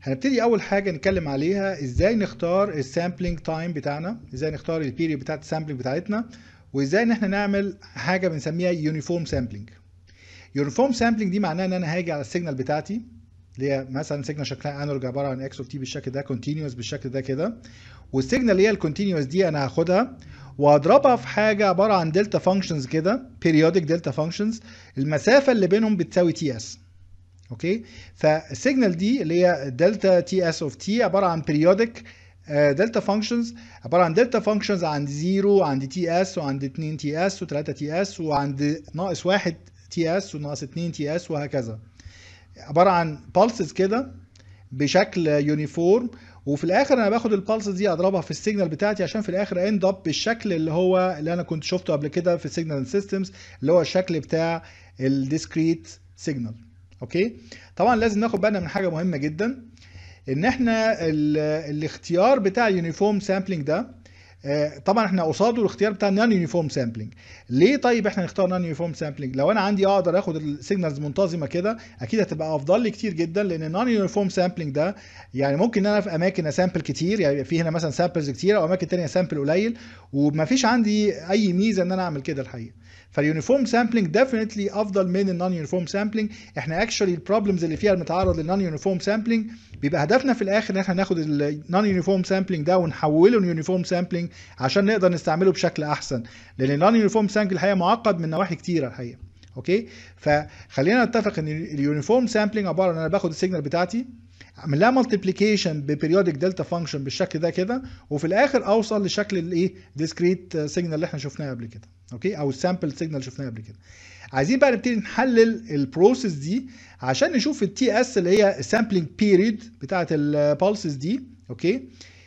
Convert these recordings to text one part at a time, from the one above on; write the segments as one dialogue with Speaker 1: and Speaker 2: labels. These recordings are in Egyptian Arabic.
Speaker 1: هنبتدي اول حاجه نتكلم عليها ازاي نختار السامبلنج تايم بتاعنا ازاي نختار البيريود بتاعت السامبلنج بتاعتنا وازاي ان احنا نعمل حاجه بنسميها يونيفورم سامبلنج يونيفورم سامبلنج دي معناها ان انا هاجي على السيجنال بتاعتي اللي هي مثلا سيجنال شكلها انالوج عباره عن اكس اوف تي بالشكل ده كونتينوس بالشكل ده كده والسيجنال اللي هي الكونتينوس دي انا هاخدها واضربها في حاجه عباره عن دلتا فانكشنز كده بيريودك دلتا فانكشنز المسافه اللي بينهم بتساوي تي اس اوكي فالسيجنال دي اللي هي دلتا تي اس اوف تي عباره عن بيريودك دلتا فانكشنز عباره عن دلتا فانكشنز عند 0 وعند تي اس وعند 2 تي اس و3 تي اس وعند ناقص 1 تي اس وناقص 2 تي اس وهكذا عباره عن بالسز كده بشكل يونيفورم وفي الاخر انا باخد البالسز دي اضربها في السيجنال بتاعتي عشان في الاخر اند اب بالشكل اللي هو اللي انا كنت شفته قبل كده في السيجنال سيستمز اللي هو الشكل بتاع الديسكريت سيجنال اوكي طبعا لازم ناخد بالنا من حاجه مهمه جدا ان احنا الاختيار بتاع اليونيفورم سامبلنج ده طبعا احنا قصاده الاختيار بتاع النون يونيفورم سامبلنج ليه طيب احنا نختار نون يونيفورم سامبلنج لو انا عندي اقدر اخد السيجنالز منتظمه كده اكيد هتبقى افضل لي كتير جدا لان النون يونيفورم سامبلنج ده يعني ممكن ان انا في اماكن اسامبل كتير يعني في هنا مثلا سامبلز كتير او اماكن تانية سامبل قليل ومفيش عندي اي ميزه ان انا اعمل كده الحقيقه فاليونيفورم سامبلنج ديفينتلي افضل من النون يونيفورم سامبلنج احنا اكشولي البروبلمز اللي فيها المتعرض للنون يونيفورم سامبلنج بيبقى هدفنا في الاخر ان احنا ناخد النون يونيفورم سامبلنج ده ونحوله ليونيفورم سامبلنج عشان نقدر نستعمله بشكل احسن لان النون يونيفورم سامبلنج الحقيقه معقد من نواحي كتيره الحقيقه اوكي فخلينا نتفق ان اليونيفورم سامبلنج عباره عن انا باخد السيجنال بتاعتي اعمل لها مالتيبليكيشن ببريودك دلتا فانكشن بالشكل ده كده وفي الاخر اوصل لشكل الايه ديسكريت سيجنال اللي احنا شفناه قبل كده اوكي او السامبل سيجنال اللي شفناه قبل كده عايزين بقى نبتدي نحلل البروسيس دي عشان نشوف التي اس اللي هي السامبلنج بيريد بتاعه البالسز دي اوكي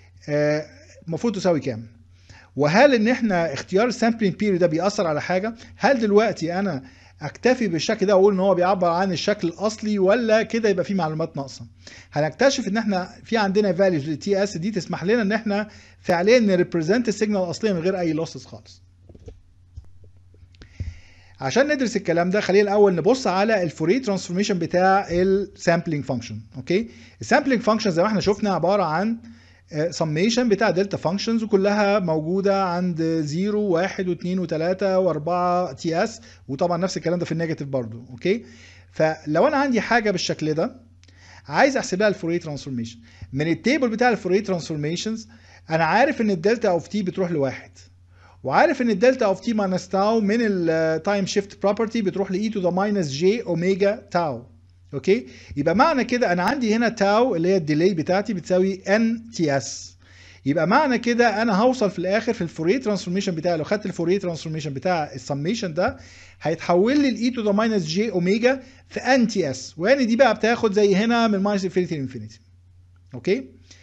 Speaker 1: المفروض آه تساوي كام وهل ان احنا اختيار السامبلنج بيريد ده بيأثر على حاجه هل دلوقتي انا اكتفي بالشكل ده واقول ان هو بيعبر عن الشكل الاصلي ولا كده يبقى فيه معلومات ناقصه هنكتشف ان احنا في عندنا فاليوز للتي اس دي تسمح لنا ان احنا فعليا نريبريزنت السيجنال الاصليه من غير اي لوسز خالص عشان ندرس الكلام ده خلينا الاول نبص على الفوري ترانسفورميشن بتاع السامبلنج فانكشن اوكي السامبلنج فانكشن زي ما احنا شفنا عباره عن سميشن بتاع دلتا فانكشنز وكلها موجوده عند 0 1 و2 و3 و4 تي اس وطبعا نفس الكلام ده في النيجاتيف برضو اوكي فلو انا عندي حاجه بالشكل ده عايز احسب لها الفوري ترانسفورميشن من التيبل بتاع الفوري ترانسفورميشنز انا عارف ان الدلتا اوف تي بتروح لواحد وعارف ان الدلتا اوف تي ماينس تاو من التايم شيفت بروبرتي بتروح لاي تو ذا ماينس جي اوميجا تاو اوكي يبقى معنى كده انا عندي هنا تاو اللي هي الديلي بتاعتي بتساوي ان تي اس يبقى معنى كده انا هوصل في الاخر في الفوريه ترانسفورميشن بتاعي لو خدت الفوريه ترانسفورميشن بتاع السميشن ده هيتحول لي الاي تو ذا ماينس جي اوميجا في ان تي اس وان دي بقى بتاخد زي هنا من ماينس انفينيتي لانفينيتي اوكي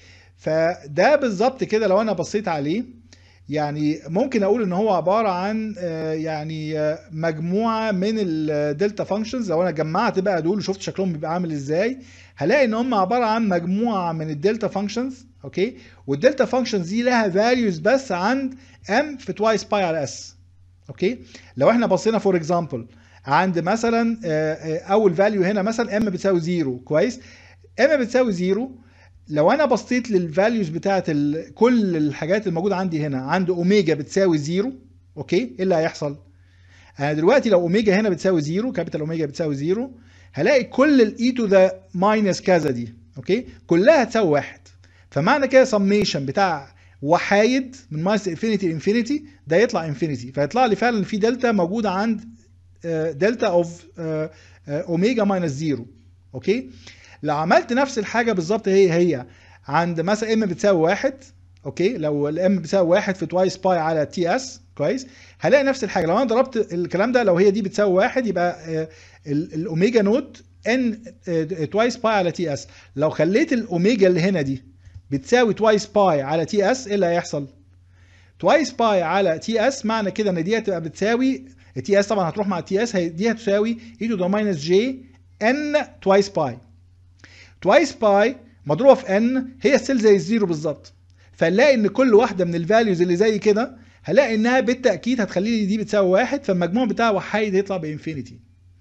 Speaker 1: فده بالظبط كده لو انا بصيت عليه يعني ممكن اقول ان هو عباره عن يعني مجموعه من الدلتا فانكشنز لو انا جمعت بقى دول وشفت شكلهم بيبقى عامل ازاي هلاقي ان هم عباره عن مجموعه من الدلتا فانكشنز اوكي والدلتا فانكشنز دي لها فاليوز بس عند ام في توايس باي على اس اوكي لو احنا بصينا فور اكزامبل عند مثلا اول فاليو هنا مثلا ام بتساوي زيرو كويس ام بتساوي زيرو لو انا بصيت للفاليوز بتاعت كل الحاجات الموجوده عندي هنا عند اوميجا بتساوي زيرو اوكي ايه اللي هيحصل انا دلوقتي لو اوميجا هنا بتساوي زيرو كابيتال اوميجا بتساوي زيرو هلاقي كل الاي تو ذا ماينس كذا دي اوكي كلها هتساوي واحد فمعنى كده سميشن بتاع وحايد من ماينس انفينيتي انفينيتي ده يطلع انفينيتي فيطلع لي فعلا في دلتا موجوده عند دلتا اوف اوميجا ماينس زيرو اوكي لو عملت نفس الحاجه بالظبط هي هي عند مثلا ام بتساوي واحد اوكي لو الام بتساوي واحد في توايس باي على تي اس كويس هلاقي نفس الحاجه لو انا ضربت الكلام ده لو هي دي بتساوي واحد يبقى الاوميجا نوت ان توايس باي على تي اس لو خليت الاوميجا اللي هنا دي بتساوي توايس باي على تي اس ايه اللي هيحصل؟ توايس باي على تي اس معنى كده ان دي هتبقى بتساوي التي اس طبعا هتروح مع التي اس دي هتساوي اي تو ذا ماينس جي ان توايس باي توايس باي مضروبه في ان هي ستيل زي الزيرو بالظبط فنلاقي ان كل واحده من الفاليوز اللي زي كده هلاقي انها بالتاكيد هتخلي لي دي بتساوي واحد فالمجموع بتاع وحيد هيطلع بانفينيتي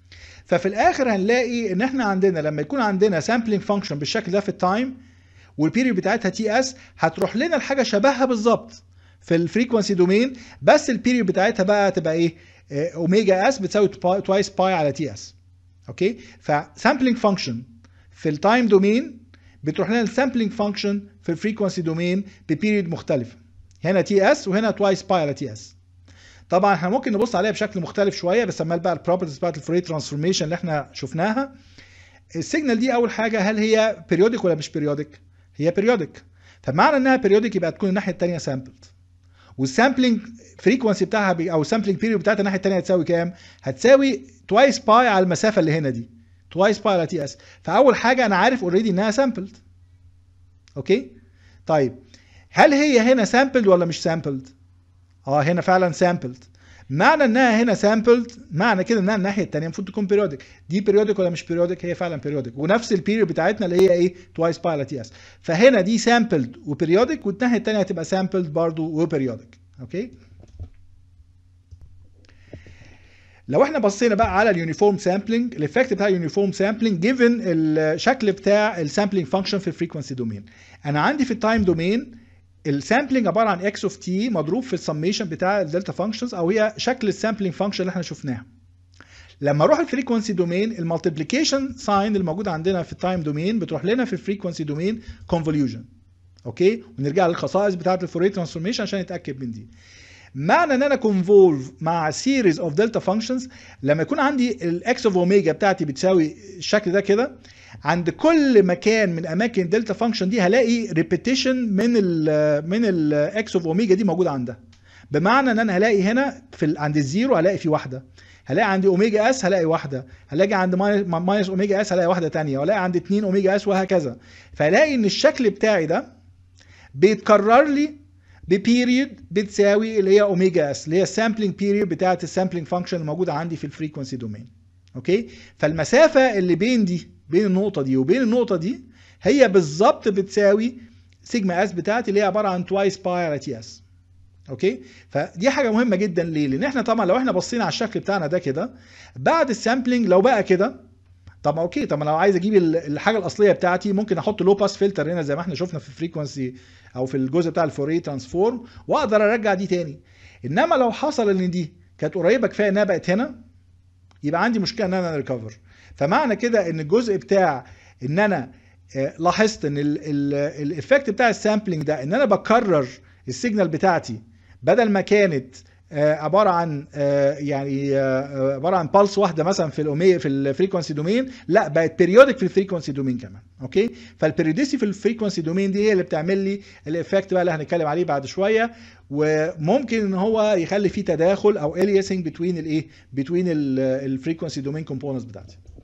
Speaker 1: ففي الاخر هنلاقي ان احنا عندنا لما يكون عندنا سامبلينج فانكشن بالشكل ده في التايم والبيريود بتاعتها تي اس هتروح لنا الحاجه شبهها بالظبط في الفريكونسي دومين بس البيريود بتاعتها بقى تبقى ايه اوميجا اس بتساوي توايس باي على تي اس اوكي فسامبلينج فانكشن في التايم دومين بتروح لنا السامبلينج فانكشن في الفريكونسي دومين ببيريود مختلفه هنا تي اس وهنا توايس باي على تي اس طبعا احنا ممكن نبص عليها بشكل مختلف شويه بس امال بقى البروبرتيز بتاعت الفوريه ترانسفورميشن اللي احنا شفناها السيجنال دي اول حاجه هل هي بيريودك ولا مش بيريودك هي بيريودك فمعنى انها بيريودك يبقى تكون الناحيه الثانيه سامبلد والسامبلينج فريكونسي بتاعها بي او السامبلينج بيريود بتاعتها الناحيه الثانيه هتساوي كام هتساوي توايس باي على المسافه اللي هنا دي توايس باي على تي اس فاول حاجه انا عارف اوريدي انها سامبلد اوكي طيب هل هي هنا سامبلد ولا مش سامبلد اه هنا فعلا سامبلد معنى انها هنا سامبلد معنى كده انها الناحيه الثانيه المفروض تكون بيريودك دي بيريودك ولا مش بيريودك هي فعلا بيريودك ونفس البيريود بتاعتنا اللي هي ايه توايس باي على تي اس فهنا دي سامبلد وبيريودك والناحيه الثانيه هتبقى سامبلد برضو وبيريودك اوكي لو احنا بصينا بقى على اليونيفورم سامبلنج الايفكت بتاع اليونيفورم سامبلنج جيفن الشكل بتاع السامبلنج فانكشن في الفريكونسي دومين انا عندي في التايم دومين السامبلنج عباره عن اكس اوف تي مضروب في السميشن بتاع الدلتا فانكشنز او هي شكل السامبلنج فانكشن اللي احنا شفناها لما اروح الفريكونسي دومين المالتيبليكيشن ساين الموجود عندنا في التايم دومين بتروح لنا في الفريكونسي دومين كونفوليوجن اوكي ونرجع للخصائص بتاعه الفوريه ترانسفورميشن عشان نتاكد من دي معنى ان انا كونفولف مع سيريز اوف دلتا فانكشنز لما يكون عندي الاكس اوف اوميجا بتاعتي بتساوي الشكل ده كده عند كل مكان من اماكن دلتا فانكشن دي هلاقي ريبيتيشن من ال من الاكس اوف اوميجا دي موجوده عندها بمعنى ان انا هلاقي هنا في ال عند الزيرو هلاقي في واحده هلاقي عند اوميجا اس هلاقي واحده هلاقي عند ماينس اوميجا اس هلاقي واحده ثانيه وهلاقي عند 2 اوميجا اس وهكذا فهلاقي ان الشكل بتاعي ده بيتكرر لي ببيريود بتساوي اللي هي اوميجا اس اللي هي السامبلينج بيريود بتاعه السامبلينج فانكشن الموجوده عندي في الفريكونسي دومين اوكي فالمسافه اللي بين دي بين النقطه دي وبين النقطه دي هي بالظبط بتساوي سيجما اس بتاعتي اللي هي عباره عن توايس باي على تي اس اوكي فدي حاجه مهمه جدا ليه لان احنا طبعا لو احنا بصينا على الشكل بتاعنا ده كده بعد السامبلينج لو بقى كده طب اوكي طب انا لو عايز اجيب الحاجه الاصليه بتاعتي ممكن احط لو باس فلتر هنا زي ما احنا شفنا في الفريكونسي او في الجزء بتاع الفوريه ترانسفورم واقدر ارجع دي تاني انما لو حصل ان دي كانت قريبه كفايه انها بقت هنا يبقى عندي مشكله ان انا ريكفر فمعنى كده ان الجزء بتاع ان انا لاحظت ان الايفكت بتاع السامبلينج ده ان انا بكرر السيجنال بتاعتي بدل ما كانت عباره عن يعني عباره عن بالس واحده مثلا في الاومي في الفريكونسي دومين لا بقت بيريودك في الفريكونسي دومين كمان اوكي فالبيريوديسي في الفريكونسي دومين دي هي اللي بتعمل لي الايفكت بقى اللي هنتكلم عليه بعد شويه وممكن ان هو يخلي فيه تداخل او الياسنج بتوين الايه بتوين الفريكونسي دومين كومبوننتس بتاعتي